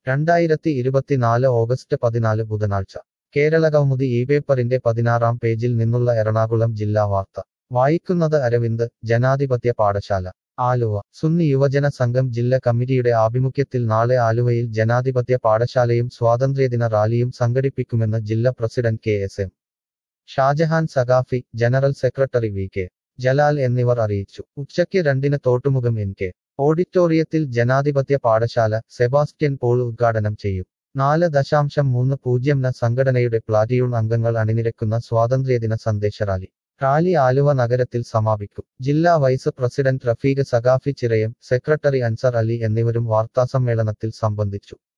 രണ്ടായിരത്തി ഇരുപത്തിനാല് ഓഗസ്റ്റ് പതിനാല് ബുധനാഴ്ച കേരളകൗമുദി ഈ പേപ്പറിന്റെ പതിനാറാം പേജിൽ നിന്നുള്ള എറണാകുളം ജില്ലാ വാർത്ത വായിക്കുന്നത് അരവിന്ദ് ജനാധിപത്യ പാഠശാല ആലുവ സുന്നി യുവജന സംഘം ജില്ലാ കമ്മിറ്റിയുടെ ആഭിമുഖ്യത്തിൽ നാളെ ആലുവയിൽ ജനാധിപത്യ പാഠശാലയും സ്വാതന്ത്ര്യദിന റാലിയും സംഘടിപ്പിക്കുമെന്ന് ജില്ലാ president K S M Shajahan Saqafi general secretary V K Jalal എന്നിവർ അറിയിച്ചു ഉച്ചയ്ക്ക് രണ്ടിന് തോട്ടുമുഖം എൻ കെ ഓഡിറ്റോറിയത്തിൽ ജനാധിപത്യ പാഠശാല സെബാസ്റ്റ്യൻ പോൾ ഉദ്ഘാടനം ചെയ്യും നാല് ദശാംശം മൂന്ന് പൂജ്യം ന സംഘടനയുടെ പ്ലാറ്റിയൂൺ അംഗങ്ങൾ അണിനിരക്കുന്ന സ്വാതന്ത്ര്യദിന സന്ദേശ റാലി റാലി ആലുവ നഗരത്തിൽ സമാപിക്കും ജില്ലാ vice president Rafeeq Saqafi Chirayam secretary Ansar Ali എന്നിവരും വാർത്താസമ്മേളനത്തിൽ സംബന്ധിച്ചു